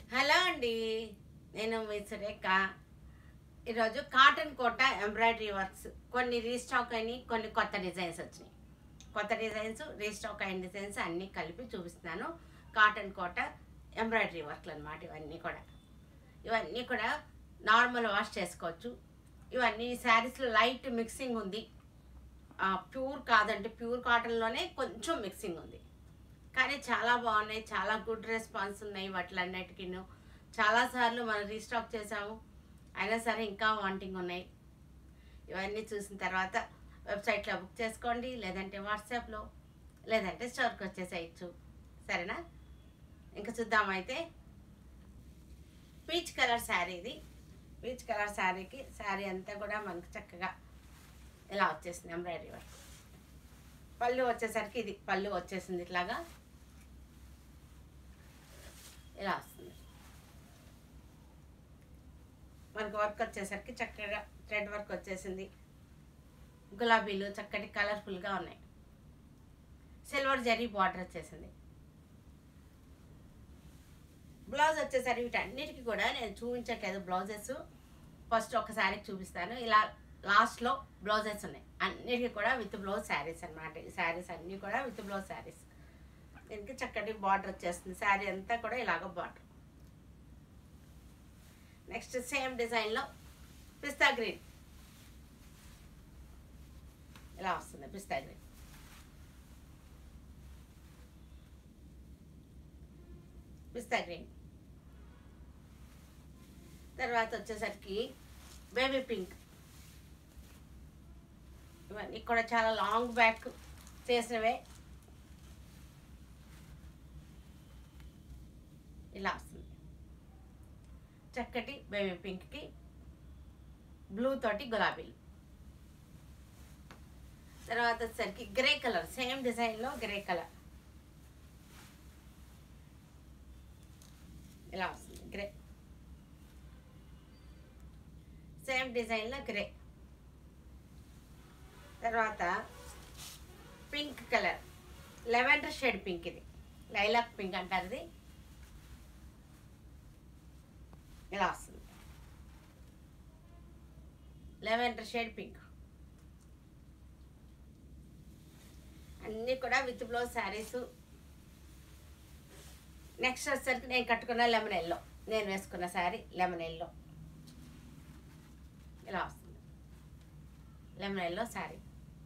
hello అండి నేను మీ సురేఖ ఈరోజు కాటన్ కోట ఎంబ్రాయిడరీ వర్క్స్ కొన్ని రీస్టాక్ అయినాయి కొన్ని కొత్త డిజైన్స్ వచ్చినాయి కొత్త డిజైన్స్ రీస్టాక్ అయిన డిజైన్స్ అన్నీ కలిపి చూపిస్తున్నాను కాటన్ కోట ఎంబ్రాయిడరీ వర్క్లు అనమాట ఇవన్నీ కూడా ఇవన్నీ కూడా నార్మల్ వాష్ చేసుకోవచ్చు ఇవన్నీ శారీస్లో లైట్ మిక్సింగ్ ఉంది ప్యూర్ కాదంటే ప్యూర్ కాటన్లోనే కొంచెం మిక్సింగ్ ఉంది కానీ చాలా బాగున్నాయి చాలా గుడ్ రెస్పాన్స్ ఉన్నాయి వాటిలన్నిటికీను చాలాసార్లు మనం రీస్టాక్ చేసాము అయినా సరే ఇంకా వాంటింగ్ ఉన్నాయి ఇవన్నీ చూసిన తర్వాత వెబ్సైట్లో బుక్ చేసుకోండి లేదంటే వాట్సాప్లో లేదంటే స్టోర్కి వచ్చేసేయచ్చు సరేనా ఇంకా చూద్దామైతే పీచ్ కలర్ శారీ ఇది పీచ్ కలర్ శారీకి శారీ అంతా కూడా మనకు చక్కగా ఇలా వచ్చేసింది ఎంబ్రాయిడరీ వర్క్ పళ్ళు వచ్చేసరికి ఇది పళ్ళు వచ్చేసింది ఇట్లాగా ఇలా వస్తుంది మనకు వర్క్ వచ్చేసరికి చక్కగా థ్రెడ్ వర్క్ వచ్చేసింది గులాబీలు చక్కటి కలర్ఫుల్గా ఉన్నాయి సిల్వర్ జరీ బార్డర్ వచ్చేసింది బ్లౌజ్ వచ్చేసరికి వీటన్నిటికీ కూడా నేను చూపించట్లేదు బ్లౌజెస్ ఫస్ట్ ఒకసారి చూపిస్తాను ఇలా లాస్ట్లో బ్లౌజెస్ ఉన్నాయి అన్నిటికీ కూడా విత్ బ్లౌజ్ శారీస్ అన్నమాట ఈ శారీస్ అన్నీ కూడా విత్ బ్లౌజ్ శారీస్ దీనికి చక్కటి బార్డర్ వచ్చేస్తుంది శారీ అంతా కూడా ఇలాగ బార్డర్ నెక్స్ట్ సేమ్ డిజైన్లో పిస్తా గ్రీన్ ఇలా వస్తుంది పిస్తా గ్రీన్ పిస్తా గ్రీన్ తర్వాత వచ్చేసరికి బేబీ పింక్ ఇవన్నీ కూడా చాలా లాంగ్ బ్యాక్ చేసినవే ఇలా వస్తుంది చక్కటి బేబీ పింక్కి బ్లూ తోటి గులాబీలు తర్వాత వచ్చేసరికి గ్రే కలర్ సేమ్ డిజైన్లో గ్రే కలర్ ఇలా వస్తుంది గ్రే సేమ్ డిజైన్లో గ్రే తర్వాత pink colour lavender shade pink ఇది లైలాక్ పింక్ అంటారు ఇది ఇలా వస్తుంది లెవెండర్ షేడ్ పింక్ అన్నీ కూడా విత్ బ్లౌజ్ శారీస్ నెక్స్ట్ వచ్చేసరికి నేను కట్టుకున్న లెమన్ ఎల్లో నేను వేసుకున్న శారీ లెమన్ ఎల్లో ఇలా వస్తుంది లెమన్ ఎల్లో శారీ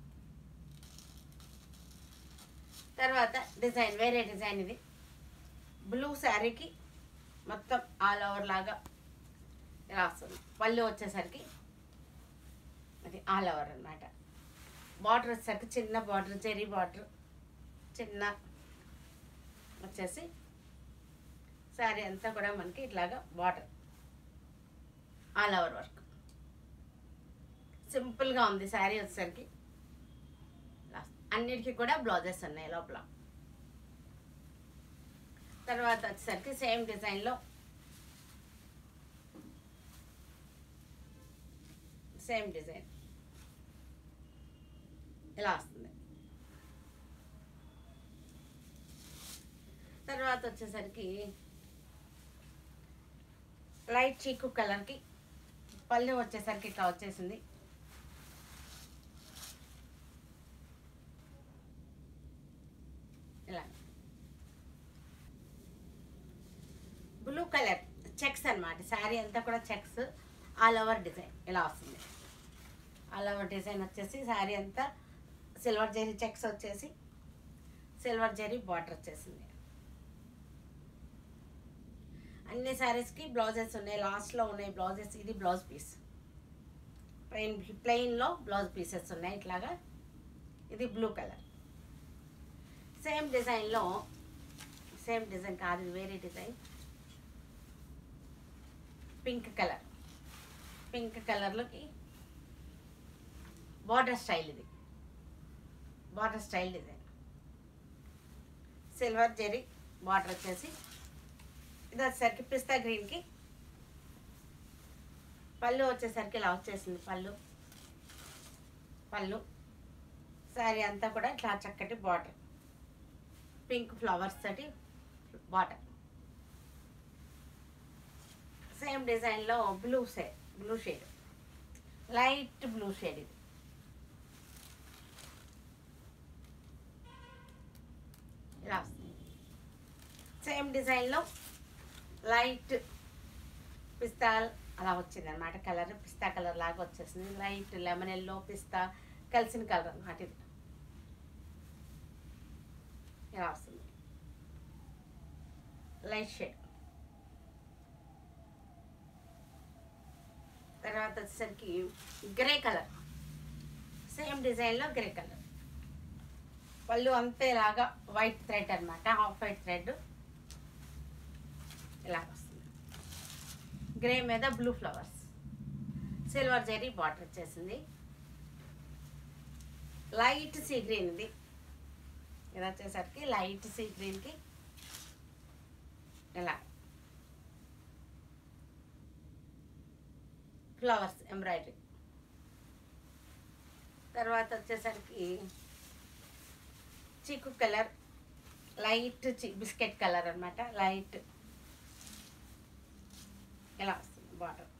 తర్వాత డిజైన్ వేరే డిజైన్ ఇది బ్లూ శారీకి మొత్తం ఆల్ ఓవర్ లాగా ఇలా వస్తుంది పళ్ళు వచ్చేసరికి అది ఆల్ ఓవర్ అనమాట బార్డర్ వచ్చేసరికి చిన్న బార్డర్ జెరీ బార్డర్ చిన్న వచ్చేసి శారీ అంతా కూడా మనకి ఇట్లాగా బార్డర్ ఆల్ ఓవర్ వర్క్ సింపుల్గా ఉంది శారీ వచ్చేసరికి ఇలా అన్నిటికీ కూడా బ్లౌజెస్ ఉన్నాయి లోపల తర్వాత వచ్చేసరికి సేమ్ డిజైన్లో సేమ్ డిజైన్ ఇలా వస్తుంది తర్వాత వచ్చేసరికి లైట్ చీకు కలర్కి పళ్ళు వచ్చేసరికి ఇట్లా వచ్చేసింది ఇలా బ్లూ కలర్ చెక్స్ అన్నమాట శారీ అంతా కూడా చెక్స్ ఆల్ ఓవర్ డిజైన్ ఇలా వస్తుంది ఆల్ ఓవర్ డిజైన్ వచ్చేసి శారీ అంతా సిల్వర్ జరీ చెక్స్ వచ్చేసి సిల్వర్ జరీ బార్డర్ వచ్చేసింది అన్ని శారీస్కి బ్లౌజెస్ ఉన్నాయి లాస్ట్లో ఉన్నాయి బ్లౌజెస్ ఇది బ్లౌజ్ పీస్ ప్లెయిన్ ప్లెయిన్లో బ్లౌజ్ పీసెస్ ఉన్నాయి ఇట్లాగా ఇది బ్లూ కలర్ సేమ్ డిజైన్లో సేమ్ డిజైన్ కాదు ఇది వేరే డిజైన్ పింక్ కలర్ పింక్ కలర్లోకి బార్డర్ స్టైల్ ఇది border style design silver zari border వచ్చేసి ఇది వచ్చేసరికి పిస్తా గ్రీన్కి పళ్ళు వచ్చేసరికి ఇలా వచ్చేసింది పళ్ళు పళ్ళు శారీ అంతా కూడా ఇట్లా చక్కటి బార్డర్ పింక్ ఫ్లవర్స్ తోటి బార్డర్ సేమ్ డిజైన్లో blue shade blue shade light blue shade ఇది ఇలా వస్తుంది సేమ్ డిజైన్లో లైట్ పిస్తా అలా వచ్చింది అనమాట కలర్ పిస్తా కలర్ లాగా వచ్చేసింది లైట్ లెమన్ ఎల్లో పిస్తా కలిసిన కలర్ అనమాట ఇది ఇలా వస్తుంది లైట్ షేడ్ తర్వాత వచ్చేసరికి గ్రే కలర్ సేమ్ డిజైన్లో గ్రే కలర్ పళ్ళు అంతేలాగా వైట్ థ్రెడ్ అనమాట హాఫ్ వైట్ థ్రెడ్ ఇలా వస్తుంది గ్రే మీద blue flowers silver zari border వచ్చేసింది లైట్ సీ గ్రీన్ ఇది ఇది వచ్చేసరికి లైట్ సీ గ్రీన్కి ఇలా ఫ్లవర్స్ ఎంబ్రాయిడరీ తర్వాత వచ్చేసరికి చీకు కలర్ లైట్ బిస్కెట్ కలర్ అన్నమాట లైట్ ఇలా వస్తుంది బార్డర్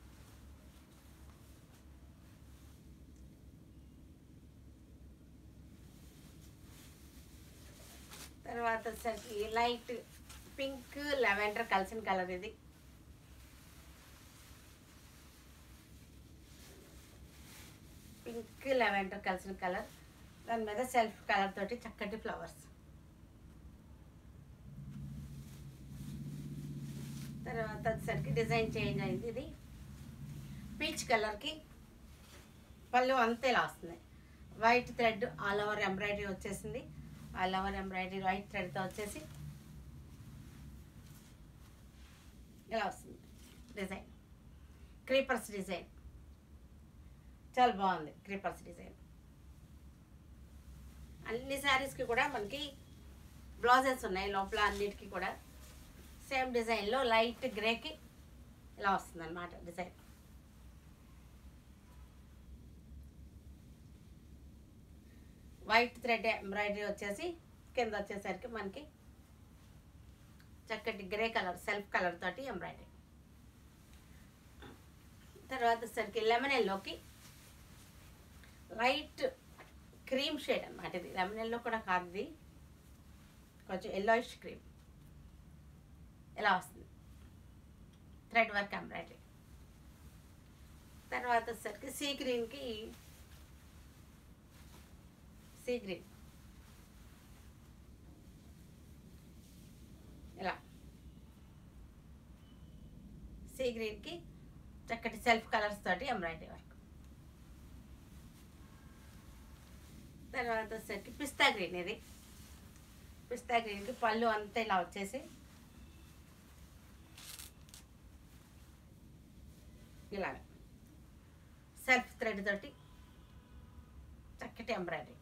తర్వాత వచ్చేసరికి లైట్ పింక్ లెవెండర్ కలిసిన కలర్ ఇది పింక్ లెవెండర్ కలిసిన కలర్ దాని మీద సెల్ఫ్ కలర్ తోటి చక్కటి ఫ్లవర్స్ తర్వాత వచ్చేసరికి డిజైన్ చేంజ్ అయింది ఇది పీచ్ కలర్కి పళ్ళు అంతే ఇలా వస్తుంది white thread all over embroidery వచ్చేసింది ఆల్ ఓవర్ ఎంబ్రాయిడరీ వైట్ థ్రెడ్తో వచ్చేసి ఇలా వస్తుంది డిజైన్ క్రీపర్స్ డిజైన్ చాలా బాగుంది క్రీపర్స్ డిజైన్ అన్ని శారీస్కి కూడా మనకి బ్లౌజెస్ ఉన్నాయి లోపల అన్నిటికీ కూడా సేమ్ డిజైన్లో లైట్ గ్రేకి ఇలా వస్తుంది అనమాట డిజైన్ వైట్ థ్రెడ్ ఎంబ్రాయిడరీ వచ్చేసి కింద వచ్చేసరికి మనకి చక్కటి గ్రే కలర్ సెల్ఫ్ కలర్ తోటి ఎంబ్రాయిడరీ తర్వాత వచ్చేసరికి లెమన్ ఎల్లోకి లైట్ క్రీమ్ షేడ్ అనమాట ఇది లెమన్ ఎల్లో కూడా కాదు ఇది కొంచెం ఎల్లోయిష్ క్రీమ్ ఇలా వస్తుంది థ్రెడ్ వర్క్ ఎంబ్రాయిడరీ తర్వాత వచ్చేసరికి సీ గ్రీన్కి సీ గ్రీన్ ఇలా సీ గ్రీన్కి చక్కటి సెల్ఫ్ కలర్స్ తోటి ఎంబ్రాయిడరీ వర్క్ తర్వాత వచ్చేసరికి పిస్తా గ్రీన్ ఇది పిస్తా గ్రీన్కి పళ్ళు అంతా ఇలా వచ్చేసి ఇలాగ సెల్ఫ్ థ్రెడ్ తోటి చక్కటి ఎంబ్రాయిడరీ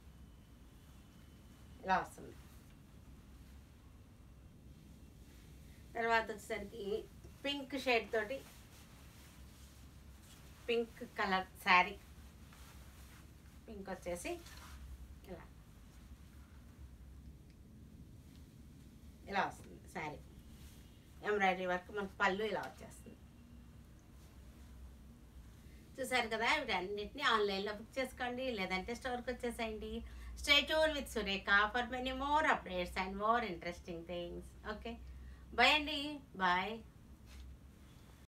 ఇలా వస్తుంది తర్వాత వచ్చేసరికి పింక్ షేడ్ తోటి పింక్ కలర్ శారీ పింక్ వచ్చేసి ఇలా ఇలా వస్తుంది శారీ ఎంబ్రాయిడరీ వర్క్ మనకు పళ్ళు ఇలా వచ్చేస్తుంది చూసారు కదా వీటన్నిటిని ఆన్లైన్లో బుక్ చేసుకోండి లేదంటే స్టోర్కి వచ్చేసేయండి stay tune with Surekha for many more updates and more interesting things okay bye అండి బాయ్